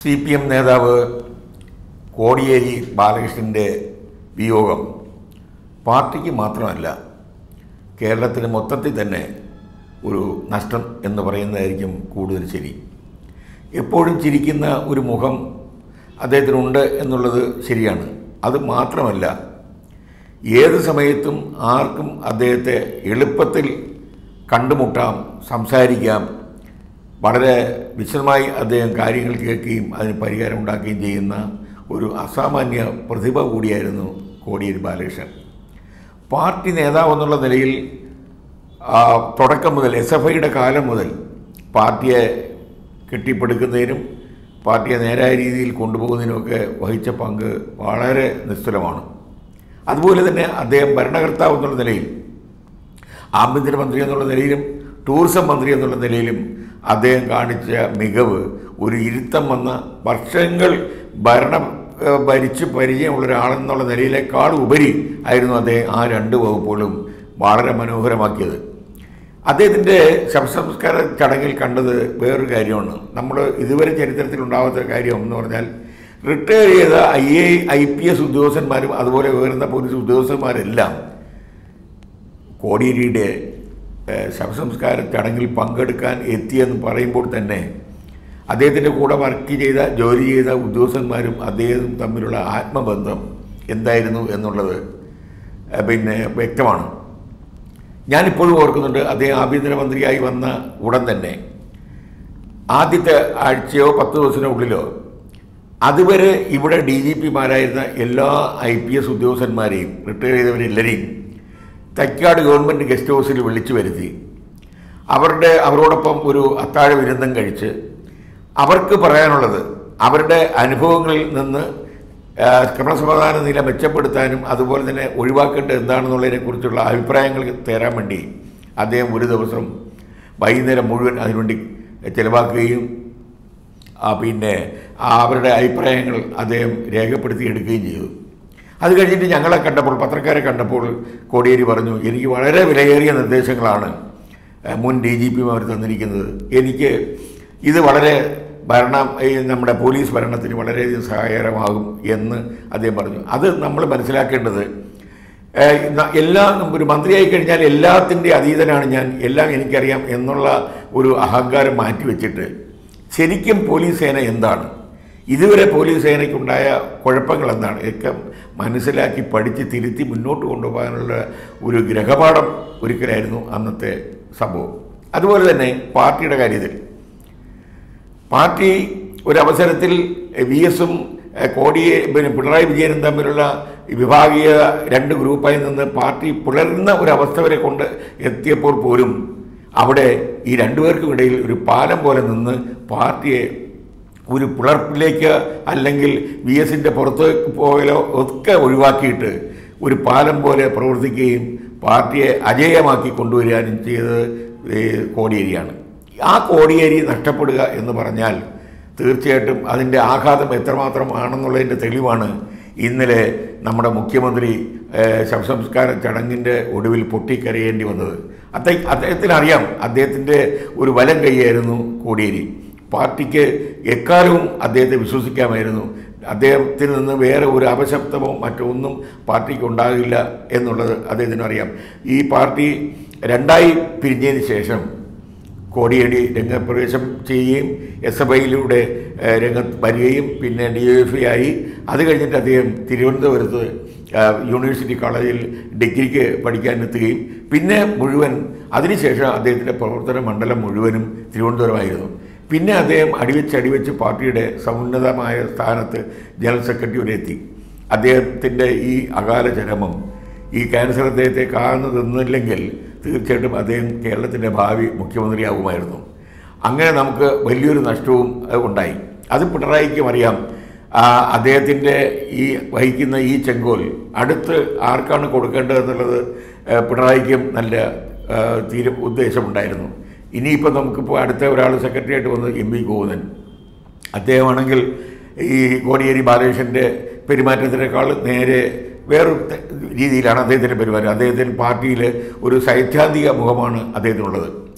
C P M നേതാവ് കോടിയേരി ബാലകൃഷ്ണൻ്റെ വിയോഗം പാർട്ടിക്ക് മാത്രമല്ല കേരളത്തിന് മൊത്തത്തിൽ തന്നെ ഒരു നഷ്ടം എന്ന് പറയുന്നതായിരിക്കും കൂടുതൽ ശരി എപ്പോഴും ചിരിക്കുന്ന ഒരു മുഖം അദ്ദേഹത്തിനുണ്ട് എന്നുള്ളത് ശരിയാണ് അത് മാത്രമല്ല ഏത് സമയത്തും ആർക്കും അദ്ദേഹത്തെ എളുപ്പത്തിൽ കണ്ടുമുട്ടാം സംസാരിക്കാം വളരെ വിശദമായി അദ്ദേഹം കാര്യങ്ങൾ കേൾക്കുകയും അതിന് പരിഹാരം ഉണ്ടാക്കുകയും ചെയ്യുന്ന ഒരു അസാമാന്യ പ്രതിഭ കൂടിയായിരുന്നു കോടിയേരി ബാലകൃഷ്ണൻ പാർട്ടി നേതാവ് എന്നുള്ള നിലയിൽ ആ, തുടക്കം മുതൽ എസ് എഫ് ഐയുടെ കാലം മുതൽ പാർട്ടിയെ കെട്ടിപ്പടുക്കുന്നതിനും പാർട്ടിയെ നേരായ രീതിയിൽ കൊണ്ടുപോകുന്നതിനുമൊക്കെ വഹിച്ച പങ്ക് വളരെ നിസ്തുലമാണ് അതുപോലെ തന്നെ അദ്ദേഹം ഭരണകർത്താവ് എന്നുള്ള നിലയിൽ ആഭ്യന്തരമന്ത്രി എന്നുള്ള നിലയിലും ടൂറിസം മന്ത്രി എന്നുള്ള നിലയിലും അദ്ദേഹം കാണിച്ച മികവ് ഒരു ഇരുത്തം വന്ന വർഷങ്ങൾ ഭരണം ഏഹ്, ഭരിച്ച് പരിചയമുള്ള ഒരാളെന്നുള്ള നിലയിലേക്കാൾ ഉപരി ആയിരുന്നു അദ്ദേഹം ആ രണ്ട് വകുപ്പുകളും വളരെ മനോഹരമാക്കിയത് അദ്ദേഹത്തിൻ്റെ ശവസംസ്കാര ചടങ്ങിൽ കണ്ടത് വേറൊരു കാര്യമാണ് നമ്മൾ ഇതുവരെ ചരിത്രത്തിൽ ഉണ്ടാവാത്ത കാര്യം എന്ന് പറഞ്ഞാൽ റിട്ടയർ ചെയ്ത I A I P S ഉദ്യോഗസ്ഥന്മാരും അതുപോലെ ഉയർന്ന പോലീസ് ഉദ്യോഗസ്ഥന്മാരെല്ലാം കോടിയേരിയുടെ ഏഹ്, ശവസംസ്കാര ചടങ്ങിൽ പങ്കെടുക്കാൻ എത്തിയെന്ന് പറയുമ്പോൾ തന്നെ അദ്ദേഹത്തിൻ്റെ കൂടെ വർക്ക് ചെയ്ത ജോലി ചെയ്ത ഉദ്യോഗസ്ഥന്മാരും അദ്ദേഹവും തമ്മിലുള്ള ആത്മബന്ധം എന്തായിരുന്നു എന്നുള്ളത് ഏഹ്, പിന്നെ വ്യക്തമാണ് ഞാനിപ്പോഴും ഓർക്കുന്നുണ്ട് അദ്ദേഹം ആഭ്യന്തരമന്ത്രിയായി വന്ന ഉടൻ തന്നെ ആദ്യത്തെ ആഴ്ചയോ പത്ത് ദിവസത്തിനോ ഉള്ളിലോ അതുവരെ ഇവിടെ ഡി ജി പിമാരായിരുന്ന എല്ലാ ഐ പി എസ് ഉദ്യോഗസ്ഥന്മാരെയും റിട്ടയർ ചെയ്തവരെല്ലാവരെയും തൈക്കാട് ഗവൺമെൻറ് ഗസ്റ്റ് ഹൗസിൽ വിളിച്ചു വരുത്തി അവരുടെ അവരോടൊപ്പം ഒരു അത്താഴ വിരുദ്ധം കഴിച്ച് അവർക്ക് പറയാനുള്ളത് അവരുടെ അനുഭവങ്ങളിൽ നിന്ന് ആ, ക്രമസമാധാന നില മെച്ചപ്പെടുത്താനും അതുപോലെ തന്നെ ഒഴിവാക്കേണ്ടത് എന്താണെന്നുള്ളതിനെക്കുറിച്ചുള്ള അഭിപ്രായങ്ങൾ തരാൻ വേണ്ടി അദ്ദേഹം ഒരു ദിവസം വൈകുന്നേരം മുഴുവൻ അതിനുവേണ്ടി ചിലവാക്കുകയും ആ, പിന്നെ ആ അവരുടെ അഭിപ്രായങ്ങൾ അദ്ദേഹം രേഖപ്പെടുത്തിയെടുക്കുകയും ചെയ്തു അത് കഴിഞ്ഞിട്ട് ഞങ്ങളെ കണ്ടപ്പോൾ പത്രക്കാരെ കണ്ടപ്പോൾ കോടിയേരി പറഞ്ഞു എനിക്ക് വളരെ വിലയേറിയ നിർദ്ദേശങ്ങളാണ് ഏഹ്, മുൻ ഡി ജി പിമാർ തന്നിരിക്കുന്നത് എനിക്ക് ഇത് വളരെ ഭരണം ഈ നമ്മുടെ പോലീസ് ഭരണത്തിന് വളരെയധികം സഹായകരമാകും എന്ന് അദ്ദേഹം പറഞ്ഞു അത് നമ്മൾ മനസ്സിലാക്കേണ്ടത് ഏഹ്, ന- എല്ലാം ഒരു മന്ത്രിയായി കഴിഞ്ഞാൽ എല്ലാത്തിൻ്റെ അതീതനാണ് ഞാൻ എല്ലാം എനിക്കറിയാം എന്നുള്ള ഒരു അഹങ്കാരം മാറ്റിവെച്ചിട്ട് ശരിക്കും പോലീസ് സേന എന്താണ് ഇതുവരെ പോലീസ് സേനയ്ക്കുണ്ടായ കുഴപ്പങ്ങൾ എന്താണ് ഇതൊക്കെ മനസ്സിലാക്കി പഠിച്ച് തിരുത്തി മുന്നോട്ട് കൊണ്ടുപോകാനുള്ള ഒരു ഗ്രഹപാഠം ഒരിക്കലായിരുന്നു അന്നത്തെ സംഭവം അതുപോലെ തന്നെ പാർട്ടിയുടെ കാര്യത്തിൽ പാർട്ടി ഒരവസരത്തിൽ വി എസും കോടിയെ പിന്നെ പിണറായി വിജയനും തമ്മിലുള്ള വിഭാഗീയ രണ്ട് ഗ്രൂപ്പായി നിന്ന് പാർട്ടി പുലർന്ന ഒരവസ്ഥ വരെ കൊണ്ട് എത്തിയപ്പോൾ പോലും അവിടെ ഈ രണ്ടുപേർക്കും ഇടയിൽ ഒരു പാലം പോലെ നിന്ന് പാർട്ടിയെ ഒരു പിളർപ്പിലേക്ക് അല്ലെങ്കിൽ വി എസിൻ്റെ പുറത്തേക്ക് പോകലോ ഒക്കെ ഒഴിവാക്കിയിട്ട് ഒരു പാലം പോലെ പ്രവർത്തിക്കുകയും പാർട്ടിയെ അജേയമാക്കി കൊണ്ടുവരാനും ചെയ്തത് ഈ കോടിയേരിയാണ് ആ കോടിയേരി നഷ്ടപ്പെടുക എന്ന് പറഞ്ഞാൽ തീർച്ചയായിട്ടും അതിൻ്റെ ആഘാതം എത്രമാത്രമാണെന്നുള്ളതിൻ്റെ തെളിവാണ് ഇന്നലെ നമ്മുടെ മുഖ്യമന്ത്രി ഏഹ്, ശവസംസ്കാര ചടങ്ങിൻ്റെ ഒടുവിൽ പൊട്ടിക്കരയേണ്ടി വന്നത് അദ്ദേഹം അദ്ദേഹത്തിനറിയാം അദ്ദേഹത്തിൻ്റെ ഒരു വലം കൈയായിരുന്നു കോടിയേരി പാർട്ടിക്ക് എക്കാലവും അദ്ദേഹത്തെ വിശ്വസിക്കാമായിരുന്നു അദ്ദേഹത്തിൽ നിന്ന് വേറെ ഒരു അപശബ്ദമോ മറ്റൊന്നും പാർട്ടിക്ക് ഉണ്ടാകില്ല എന്നുള്ളത് അദ്ദേഹത്തിന് അറിയാം ഈ പാർട്ടി രണ്ടായി പിരിഞ്ഞതിന് ശേഷം കോടിയേരി രംഗപ്രവേശം ചെയ്യുകയും എസ് എഫ് ഐയിലൂടെ രംഗത്ത് വരികയും പിന്നെ ഡി എഫ് ആയി അത് കഴിഞ്ഞിട്ട് അദ്ദേഹം തിരുവനന്തപുരത്ത് ആ, യൂണിവേഴ്സിറ്റി കോളേജിൽ ഡിഗ്രിക്ക് പഠിക്കാനെത്തുകയും പിന്നെ മുഴുവൻ അതിനുശേഷം അദ്ദേഹത്തിൻ്റെ പ്രവർത്തന മണ്ഡലം മുഴുവനും തിരുവനന്തപുരമായിരുന്നു പിന്നെ അദ്ദേഹം അടിവെച്ച് അടിവെച്ച് പാർട്ടിയുടെ സമുന്നതമായ സ്ഥാനത്ത് ജനറൽ സെക്രട്ടറി വരെ എത്തി അദ്ദേഹത്തിൻ്റെ ഈ അകാല ചരമം ഈ ക്യാൻസർ അദ്ദേഹത്തെ കാണുന്നു നിന്നില്ലെങ്കിൽ തീർച്ചയായിട്ടും അദ്ദേഹം കേരളത്തിൻ്റെ ഭാവി മുഖ്യമന്ത്രിയാകുമായിരുന്നു അങ്ങനെ നമുക്ക് വലിയൊരു നഷ്ടവും അഹ് ഉണ്ടായി അത് പിണറായിക്കും അറിയാം ആ, അദ്ദേഹത്തിൻ്റെ ഈ വഹിക്കുന്ന ഈ ചെങ്കോൽ അടുത്ത് ആർക്കാണ് കൊടുക്കേണ്ടതെന്നുള്ളത് ഏഹ്, പിണറായിക്കും നല്ല ഏഹ്, തീരു ഉദ്ദേശമുണ്ടായിരുന്നു ഇനിയിപ്പോൾ നമുക്കിപ്പോൾ അടുത്ത ഒരാൾ സെക്രട്ടറി ആയിട്ട് വന്നത് എം വി ഗോവിന്ദൻ അദ്ദേഹമാണെങ്കിൽ ഈ കോടിയേരി ബാലകൃഷ്ണൻ്റെ പെരുമാറ്റത്തിനേക്കാൾ നേരെ വേറൊരു ത- രീതിയിലാണ് അദ്ദേഹത്തിൻ്റെ പെരുമാറ്റം അദ്ദേഹത്തിന് പാർട്ടിയിൽ ഒരു സൈദ്ധാന്തിക മുഖമാണ് അദ്ദേഹത്തിനുള്ളത്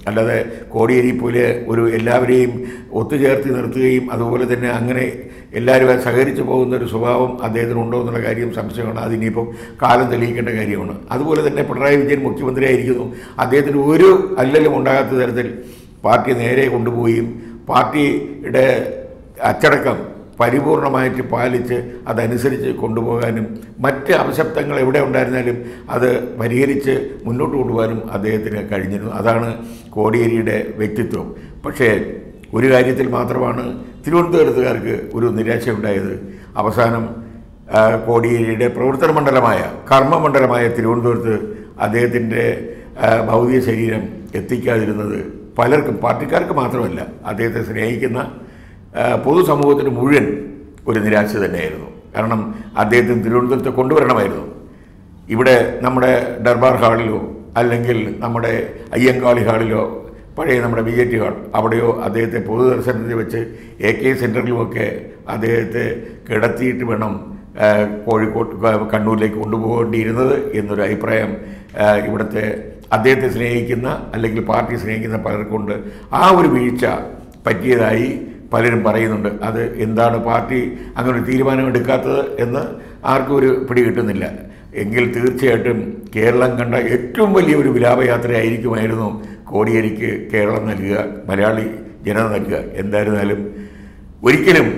അല്ലാതെ കോടിയേരി പോലെ ഒരു എല്ലാവരെയും ഒത്തുചേർത്ത് നിർത്തുകയും അതുപോലെ തന്നെ അങ്ങനെ എല്ലാവരും സഹകരിച്ചു പോകുന്ന ഒരു സ്വഭാവം അദ്ദേഹത്തിന് ഉണ്ടോ എന്നുള്ള കാര്യം സംശയമാണ് അതിനിപ്പം കാലം തെളിയിക്കേണ്ട കാര്യമാണ് അതുപോലെ തന്നെ പിണറായി വിജയൻ മുഖ്യമന്ത്രിയായിരിക്കുന്നു അദ്ദേഹത്തിന് ഒരു അല്ലലും ഉണ്ടാകാത്ത തരത്തിൽ പാർട്ടി നേരെ കൊണ്ടുപോവുകയും പാർട്ടിയുടെ അച്ചടക്കം പരിപൂർണമായിട്ട് പാലിച്ച് അതനുസരിച്ച് കൊണ്ടുപോകാനും മറ്റ് അപശബ്ദങ്ങൾ എവിടെ ഉണ്ടായിരുന്നാലും അത് പരിഹരിച്ച് മുന്നോട്ട് കൊണ്ടുപോകാനും അദ്ദേഹത്തിന് കഴിഞ്ഞിരുന്നു അതാണ് കോടിയേരിയുടെ വ്യക്തിത്വം പക്ഷേ ഒരു കാര്യത്തിൽ മാത്രമാണ് തിരുവനന്തപുരത്തുകാർക്ക് ഒരു നിരാശയുണ്ടായത് അവസാനം ആ, കോടിയേരിയുടെ പ്രവർത്തന മണ്ഡലമായ കർമ്മമണ്ഡലമായ തിരുവനന്തപുരത്ത് അദ്ദേഹത്തിൻ്റെ ആ, ഭൗതിക ശരീരം എത്തിക്കാതിരുന്നത് പലർക്കും പാർട്ടിക്കാർക്ക് മാത്രമല്ല അദ്ദേഹത്തെ സ്നേഹിക്കുന്ന ആ, പൊതുസമൂഹത്തിന് മുഴുവൻ ഒരു നിരാശ തന്നെയായിരുന്നു കാരണം അദ്ദേഹത്തിന് തിരുവനന്തപുരത്ത് കൊണ്ടുവരണമായിരുന്നു ഇവിടെ നമ്മുടെ ദർബാർ ഹാളിലോ അല്ലെങ്കിൽ നമ്മുടെ അയ്യങ്കാളി ഹാളിലോ പഴയ നമ്മുടെ ബി ജെ ടി ഹാൾ അവിടെയോ അദ്ദേഹത്തെ പൊതുദർശനത്തിൽ വെച്ച് എ കെ സെൻറ്ററിലുമൊക്കെ അദ്ദേഹത്തെ കിടത്തിയിട്ട് വേണം ആ, കോഴിക്കോട്ട് ക- കണ്ണൂരിലേക്ക് കൊണ്ടുപോകേണ്ടിയിരുന്നത് എന്നൊരു അഭിപ്രായം ആ, ഇവിടുത്തെ അദ്ദേഹത്തെ സ്നേഹിക്കുന്ന അല്ലെങ്കിൽ പാർട്ടി സ്നേഹിക്കുന്ന പലർക്കുണ്ട് ആ ഒരു വീഴ്ച പറ്റിയതായി പലരും പറയുന്നുണ്ട് അത് എന്താണ് പാർട്ടി അങ്ങനെ ഒരു തീരുമാനം എടുക്കാത്തത് എന്ന് ആർക്കും ഒരു പിടി കിട്ടുന്നില്ല എങ്കിൽ തീർച്ചയായിട്ടും കേരളം കണ്ട ഏറ്റവും വലിയ ഒരു വിലാപയാത്രയായിരിക്കുമായിരുന്നു കോടിയേരിക്ക് കേരളം നൽകുക മലയാളി ജനത നൽകുക എന്തായിരുന്നാലും ഒരിക്കലും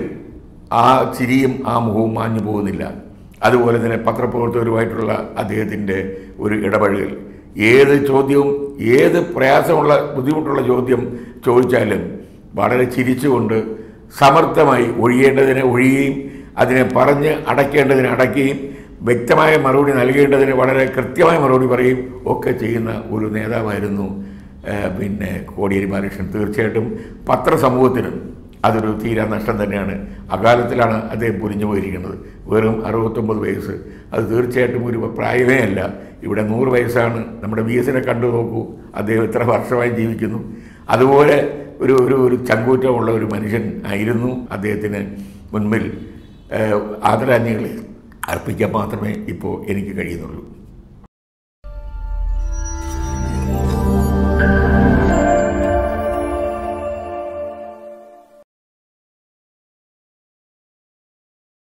ആ ചിരിയും ആ മുഖവും മാഞ്ഞു പോകുന്നില്ല അതുപോലെ തന്നെ പത്രപ്രവർത്തകരുമായിട്ടുള്ള അദ്ദേഹത്തിൻ്റെ ഒരു ഇടപഴകൽ ഏത് ചോദ്യവും ഏത് പ്രയാസമുള്ള ബുദ്ധിമുട്ടുള്ള ചോദ്യം ചോദിച്ചാലും വളരെ ചിരിച്ചുകൊണ്ട് സമർത്ഥമായി ഒഴിയേണ്ടതിനെ ഒഴിയുകയും അതിനെ പറഞ്ഞ് അടയ്ക്കേണ്ടതിനെ അടയ്ക്കുകയും വ്യക്തമായ മറുപടി നൽകേണ്ടതിന് വളരെ കൃത്യമായ മറുപടി പറയും ഒക്കെ ചെയ്യുന്ന ഒരു നേതാവായിരുന്നു ആ, പിന്നെ കോടിയേരി ബാലകൃഷ്ണൻ തീർച്ചയായിട്ടും പത്രസമൂഹത്തിനും അതൊരു തീരാ നഷ്ടം തന്നെയാണ് അകാലത്തിലാണ് അദ്ദേഹം പൊരിഞ്ഞു പോയിരിക്കുന്നത് വെറും അറുപത്തൊമ്പത് വയസ്സ് അത് തീർച്ചയായിട്ടും ഒരു പ്രായമേ അല്ല ഇവിടെ നൂറ് വയസ്സാണ് നമ്മുടെ വി എസിനെ കണ്ടു നോക്കൂ അദ്ദേഹം ഇത്ര വർഷമായി ജീവിക്കുന്നു അതുപോലെ ഒരു ഒരു ഒരു ചങ്കൂറ്റമുള്ള ഒരു മനുഷ്യൻ ആയിരുന്നു അദ്ദേഹത്തിന് മുൻപിൽ ഏഹ്, ആദരാഞ്ജലികൾ അർപ്പിക്കാൻ മാത്രമേ ഇപ്പോൾ എനിക്ക് കഴിയുന്നുള്ളൂ